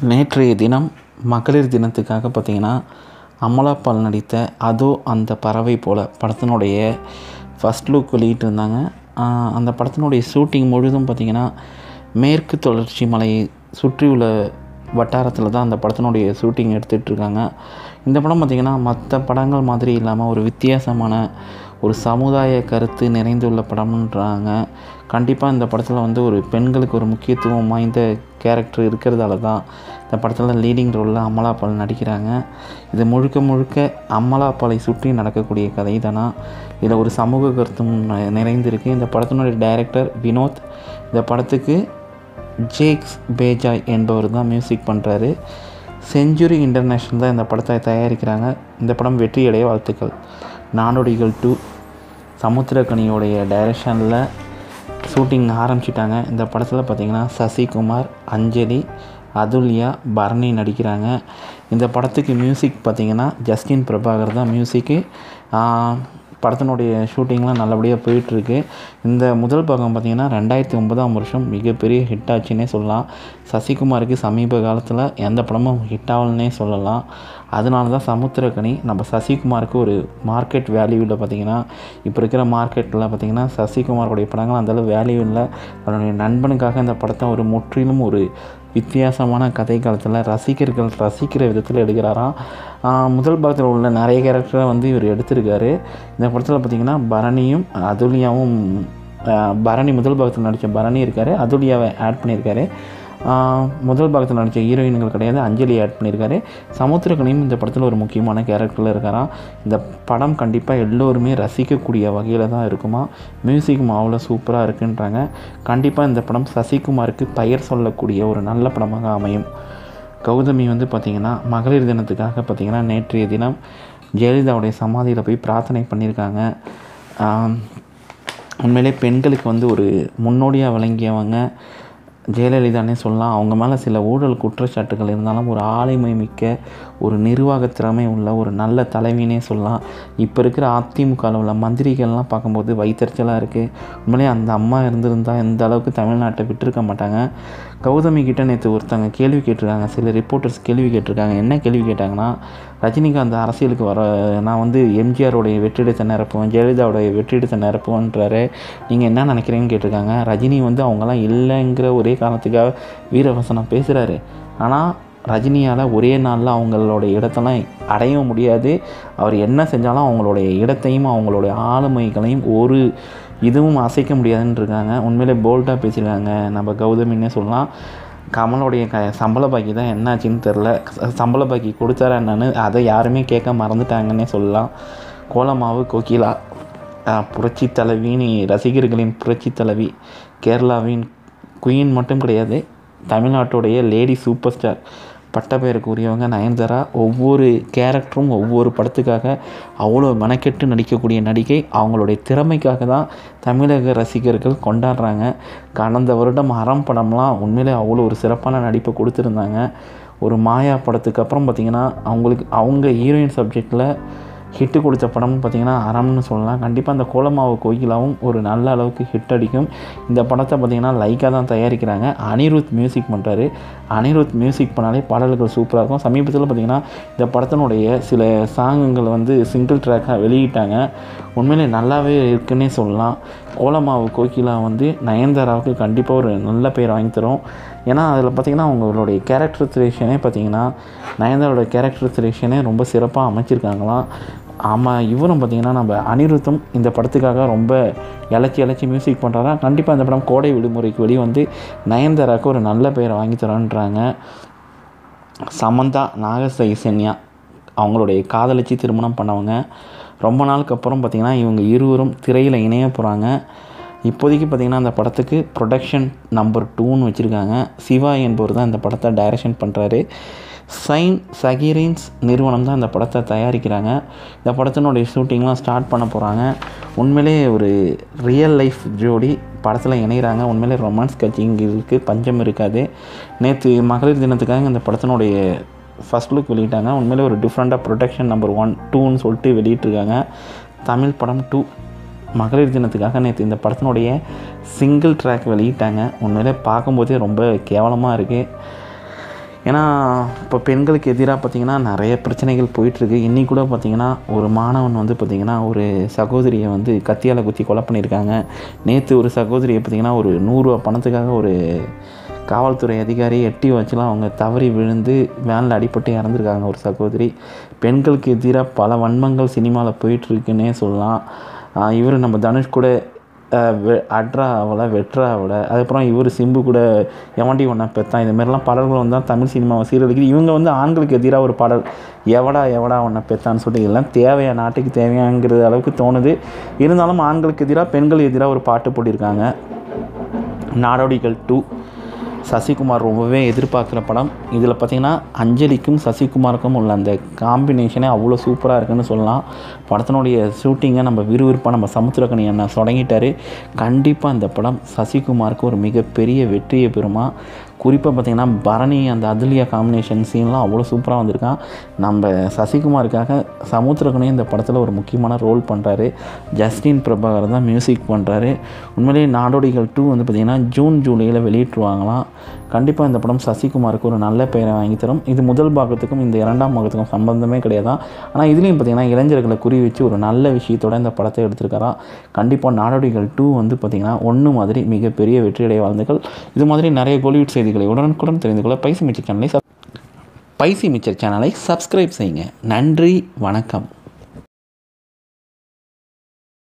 நேற்றைய தினம் மகளிர் தினத்துக்காக பார்த்தீங்கன்னா அமலா பால் நடித்த அதோ அந்த பறவை போல் படத்தினுடைய ஃபஸ்ட் லுக் வெளியிட்டிருந்தாங்க அந்த படத்தினுடைய ஷூட்டிங் முழுதும் பார்த்திங்கன்னா மேற்கு தொடர்ச்சி மலையை சுற்றியுள்ள வட்டாரத்தில் தான் அந்த படத்தினுடைய ஷூட்டிங் எடுத்துகிட்ருக்காங்க இந்த படம் பார்த்திங்கன்னா மற்ற படங்கள் மாதிரி இல்லாமல் ஒரு வித்தியாசமான ஒரு சமுதாய கருத்து நிறைந்துள்ள படம்ன்றாங்க கண்டிப்பாக இந்த படத்தில் வந்து ஒரு பெண்களுக்கு ஒரு முக்கியத்துவம் வாய்ந்த கேரக்டர் இருக்கிறதால தான் இந்த படத்தில் லீடிங் ரோலில் அமலா பால் நடிக்கிறாங்க இது முழுக்க முழுக்க அமலா பாலை சுற்றி நடக்கக்கூடிய கதை தானா இதில் ஒரு சமூக கருத்தும் ந- நிறைந்திருக்கு இந்த படத்தினுடைய டைரக்டர் வினோத் இந்த படத்துக்கு ஜேக்ஸ் பேஜாய் என்பவர் தான் மியூசிக் பண்ணுறாரு செஞ்சுரி இன்டர்நேஷ்னல் தான் இந்த படத்தை தயாரிக்கிறாங்க இந்த படம் வெற்றியடைய வாழ்த்துக்கள் நாடோடிகள் டூ சமுத்திரக்கனியோடைய டைரக்ஷனில் ஷூட்டிங் ஆரம்பிச்சிட்டாங்க இந்த படத்தில் பார்த்திங்கன்னா சசிகுமார் அஞ்சலி அதுல்யா பரணி நடிக்கிறாங்க இந்த படத்துக்கு மியூசிக் பார்த்திங்கன்னா ஜஸ்டின் பிரபாகர் தான் மியூசிக்கு படத்தினுடைய ஷூட்டிங்லாம் நல்லபடியாக போயிட்டுருக்கு இந்த முதல் பாகம் பார்த்திங்கன்னா ரெண்டாயிரத்தி ஒன்பதாம் வருஷம் மிகப்பெரிய ஹிட் ஆச்சுன்னே சொல்லலாம் சசிகுமாருக்கு சமீப காலத்தில் எந்த படமும் ஹிட் ஆகலன்னே சொல்லலாம் அதனால தான் சமுத்திரக்கனி நம்ம சசிகுமாருக்கு ஒரு மார்க்கெட் வேல்யூவில் பார்த்திங்கன்னா இப்போ இருக்கிற மார்க்கெட்டில் பார்த்திங்கன்னா சசிகுமாரோடைய படங்கள் அந்தளவு வேல்யூ இல்லை தன்னுடைய நண்பனுக்காக இந்த படத்தை ஒரு முற்றிலும் ஒரு வித்தியாசமான கதை காலத்தில் ரசிகர்கள் ரசிக்கிற விதத்தில் எடுக்கிறாராம் ஆஹ் முதல் பாகத்தில் உள்ள நிறைய கேரக்டரை வந்து இவர் எடுத்திருக்காரு இந்த படத்தில் பார்த்திங்கன்னா பரணியும் அதுலியாவும் ஆஹ் பரணி முதல் பாகத்தில் நடித்த பரணி இருக்கார் அதுலியாவை ஆட் பண்ணியிருக்காரு ஆஹ் முதல் பாகத்தில் நடித்த ஹீரோயின்கள் கிடையாது அஞ்சலி ஆட் பண்ணியிருக்காரு சமுத்திரக்கனியும் இந்த படத்தில் ஒரு முக்கியமான கேரக்டரில் இருக்காராம் இந்த படம் கண்டிப்பாக எல்லோருமே ரசிக்கக்கூடிய வகையில் தான் இருக்குமா மியூசிக் அவ்வளோ சூப்பராக இருக்குன்றாங்க கண்டிப்பாக இந்த படம் சசிகுமாருக்கு பெயர் சொல்லக்கூடிய ஒரு நல்ல படமாக அமையும் கௌதமி வந்து பார்த்திங்கன்னா மகளிர் தினத்துக்காக பார்த்திங்கன்னா நேற்றைய தினம் ஜெயலலிதாவுடைய சமாதியில் போய் பிரார்த்தனை பண்ணியிருக்காங்க ஆம், உண்மையிலே பெண்களுக்கு வந்து ஒரு முன்னோடியாக விளங்கியவங்க ஜெயலலிதானே சொல்லலாம் அவங்க மேலே சில ஊழல் குற்றச்சாட்டுகள் இருந்தாலும் ஒரு ஆளுமை மிக்க ஒரு நிர்வாக திறமை உள்ள ஒரு நல்ல தலைவினே சொல்லலாம் இப்போ இருக்கிற அதிமுகவில் உள்ள மந்திரிகள்லாம் பார்க்கும்போது வைத்தறிச்சலாக இருக்குது உண்மையிலே அந்த அம்மா இருந்திருந்தால் எந்த அளவுக்கு தமிழ்நாட்டை விட்டிருக்க மாட்டாங்க கௌதமி கிட்ட நேற்று ஒருத்தங்க கேள்வி கேட்டிருக்காங்க சில ரிப்போர்ட்டர்ஸ் கேள்வி கேட்டிருக்காங்க என்ன கேள்வி கேட்டாங்கன்னா ரஜினிகாந்த் அரசியலுக்கு வர நான் வந்து எம்ஜிஆருடைய வெற்றிடத்தை நிரப்புவேன் ஜெயலலிதாவுடைய வெற்றிடத்தை நிரப்புவேன்றாரு நீங்கள் என்ன நினைக்கிறீங்கன்னு கேட்டிருக்காங்க ரஜினி வந்து அவங்கெல்லாம் இல்லைங்கிற ஒரே காரணத்துக்காக வீரவசனம் பேசுகிறாரு ஆனால் ரஜினியால் ஒரே நாளில் அவங்களோட இடத்தெல்லாம் அடைய முடியாது அவர் என்ன செஞ்சாலும் அவங்களுடைய இடத்தையும் அவங்களுடைய ஆளுமைகளையும் ஒரு இதுவும் அசைக்க முடியாதுன்னு இருக்காங்க உண்மையிலே போல்டாக பேசியிருக்காங்க நம்ம கௌதமின்னே சொல்லலாம் கமலோடைய க சம்பள பாக்கி தான் என்னாச்சுன்னு தெரில சம்பள பாக்கி கொடுத்தாரா என்னன்னு அதை யாருமே கேட்க மறந்துட்டாங்கன்னே சொல்லலாம் கோலமாவு கோகிலா ஆஹ், புரட்சி தலைவின்னு ரசிகர்களின் புரட்சி தலைவி கேரளாவின் குயின் மட்டும் கிடையாது தமிழ்நாட்டுடைய லேடி சூப்பர் ஸ்டார் பட்டப்பெயருக்கு உரியவங்க நயன்தாரா ஒவ்வொரு கேரக்டரும் ஒவ்வொரு படத்துக்காக அவ்வளோ மெனக்கெட்டு நடிக்கக்கூடிய நடிகை அவங்களுடைய திறமைக்காக தான் தமிழக ரசிகர்கள் கொண்டாடுறாங்க கடந்த வருடம் அறம் படம்லாம் உண்மையிலே அவ்வளோ ஒரு சிறப்பான நடிப்பை கொடுத்துருந்தாங்க ஒரு மாயா படத்துக்கு அப்புறம் பார்த்திங்கன்னா அவங்களுக்கு அவங்க ஹீரோயின் சப்ஜெக்டில் ஹிட்டு கொடுத்த படம்னு பார்த்தீங்கன்னா அறம்னு சொல்லலாம் கண்டிப்பாக அந்த கோலமாவு கோகிலாவும் ஒரு நல்ல அளவுக்கு ஹிட் அடிக்கும் இந்த படத்தை பார்த்தீங்கன்னா லைக்காக தான் தயாரிக்கிறாங்க அனிருத் மியூசிக் பண்ணுறாரு அனிருத் மியூசிக் பண்ணாலே பாடல்கள் சூப்பராக இருக்கும் சமீபத்தில் பார்த்தீங்கன்னா இந்த படத்தினுடைய சில சாங்குகள் வந்து சிங்கிள் ட்ராக்காக வெளியிட்டாங்க உண்மையிலே நல்லாவே இருக்குன்னே சொல்லலாம் கோலமாவு கோகிலா வந்து நயன்தாராவுக்கு கண்டிப்பாக ஒரு நல்ல பேர் வாங்கி தரும் ஏன்னா அதில் பார்த்தீங்கன்னா அவங்களுடைய கேரக்டரைசேஷனே பார்த்தீங்கன்னா நயன்தாரோட கேரக்டரைசேஷனே ரொம்ப சிறப்பாக அமைச்சிருக்காங்களாம் ஆமாம் இவரும் பார்த்தீங்கன்னா நம்ம அனிருத்தும் இந்த படத்துக்காக ரொம்ப இலச்சி இலச்சி மியூசிக் பண்ணுறாரா கண்டிப்பாக இந்த படம் கோடை விடுமுறைக்கு வெளியே வந்து நயன்தாராவுக்கு ஒரு நல்ல பெயரை வாங்கி தரோன்றாங்க சமந்தா நாகசைசன்யா அவங்களுடைய காதலிச்சு திருமணம் பண்ணவங்க ரொம்ப நாளுக்கு அப்புறம் பார்த்திங்கன்னா இவங்க இருவரும் திரையில் இணைய போகிறாங்க இப்போதைக்கு பார்த்திங்கன்னா அந்த படத்துக்கு ப்ரொடக்ஷன் நம்பர் டூன்னு வச்சுருக்காங்க சிவா என்பவர் தான் இந்த படத்தை டைரக்ஷன் பண்ணுறாரு சைன் சகீரின்ஸ் நிறுவனம் தான் இந்த படத்தை தயாரிக்கிறாங்க இந்த படத்தினுடைய ஷூட்டிங்லாம் ஸ்டார்ட் பண்ண போகிறாங்க உண்மையிலே ஒரு ரியல் லைஃப் ஜோடி படத்தில் இணைகிறாங்க உண்மையிலே ரொமான்ஸ் கட்சிங்களுக்கு பஞ்சம் இருக்காது நேற்று மகளிர் தினத்துக்காக இந்த படத்தினுடைய ஃபஸ்ட் லுக் வெளியிட்டாங்க உண்மையிலே ஒரு டிஃப்ரெண்ட்டாக ப்ரொடக்ஷன் நம்பர் ஒன் டூன்னு சொல்லிட்டு வெளியிட்டிருக்காங்க தமிழ் படம் டூ மகளிர் தினத்துக்காக நேற்று இந்த படத்தினுடைய சிங்கிள் ட்ராக் வெளியிட்டாங்க உண்மையிலே பார்க்கும்போதே ரொம்ப கேவலமாக இருக்குது ஏன்னா இப்போ பெண்களுக்கு எதிராக பார்த்திங்கன்னா நிறைய பிரச்சனைகள் போயிட்டுருக்கு இன்னி கூட பார்த்திங்கன்னா ஒரு மாணவன் வந்து பார்த்திங்கன்னா ஒரு சகோதரியை வந்து கத்தியால் குத்தி கொலை பண்ணியிருக்காங்க நேற்று ஒரு சகோதரியை பார்த்திங்கன்னா ஒரு நூறுரூவா பணத்துக்காக ஒரு காவல்துறை அதிகாரி எட்டி வச்சுலாம் அவங்க தவறி விழுந்து வேனில் அடிபட்டு இறந்துருக்காங்க ஒரு சகோதரி பெண்களுக்கு எதிராக பல வன்மங்கள் சினிமாவில் போயிட்டுருக்குன்னே சொல்லலாம் இவர் நம்ம தனுஷ் கூட அஹ், வெ- அட்ரா அவளை வெட்ரா அவளை அதுக்கப்புறம் இவர் சிம்பு கூட எவன்டி ஒன்றா பெத்தான் இந்த மாதிரிலாம் பாடல்கள் வந்து தான் தமிழ் சினிமாவை சீரழிக்குது இவங்க வந்து ஆண்களுக்கு எதிராக ஒரு பாடல் எவடா எவடா ஒன்றா பெத்தான்னு சொல்லிட்டு இதெல்லாம் தேவையா நாட்டுக்கு தேவையாங்கிறது அளவுக்கு தோணுது இருந்தாலும் ஆண்களுக்கு எதிராக பெண்கள் எதிராக ஒரு பாட்டு போட்டிருக்காங்க நாடோடிகள் டூ சசிகுமார் ரொம்பவே எதிர்பார்க்குற படம் இதில் பார்த்தீங்கன்னா அஞ்சலிக்கும் சசிகுமாருக்கும் உள்ள அந்த காம்பினேஷனே அவ்வளோ சூப்பராக இருக்குன்னு சொல்லலாம் படத்தினுடைய ஷூட்டிங்கை நம்ம விறுவிறுப்பாக நம்ம சமுத்திரக்கணி அண்ணன் தொடங்கிட்டாரு கண்டிப்பாக அந்த படம் சசிகுமாருக்கு ஒரு மிகப்பெரிய வெற்றியை பெறுமா குறிப்பாக பார்த்தீங்கன்னா பரணி அந்த அதுலியா காம்பினேஷன் சீன்லாம் அவ்வளோ சூப்பராக வந்திருக்கான் நம்ம சசிகுமாருக்காக சமுத்திரக்கணி இந்த படத்தில் ஒரு முக்கியமான ரோல் பண்ணுறாரு ஜஸ்டின் பிரபாகர் தான் மியூசிக் பண்ணுறாரு உண்மையிலேயே நாடோடிகள் டூ வந்து பார்த்திங்கன்னா ஜூன் ஜூலையில் வெளியிட்டுருவாங்களாம் கண்டிப்பாக இந்த படம் சசிகுமாருக்கு ஒரு நல்ல பெயரை வாங்கி தரும் இது முதல் பாகத்துக்கும் இந்த இரண்டாம் பாகத்துக்கும் சம்பந்தமே கிடையாது ஆனால் இதுலேயும் பார்த்திங்கன்னா இளைஞர்களை குறி வச்சு ஒரு நல்ல விஷயத்தோட இந்த படத்தை எடுத்திருக்காராம் கண்டிப்பாக நாடோடிகள் டூ வந்து பார்த்திங்கன்னா ஒன்று மாதிரி மிகப்பெரிய வெற்றியடைய வாழ்ந்துகள் இது மாதிரி நிறைய கோலிவுட் செய்திகளை உடனுக்குடன் தெரிந்து கொள்ள பைசி மிச்சர் சேனலை சப் பைசி மிச்சர் சேனலை சப்ஸ்கிரைப் செய்யுங்க நன்றி வணக்கம்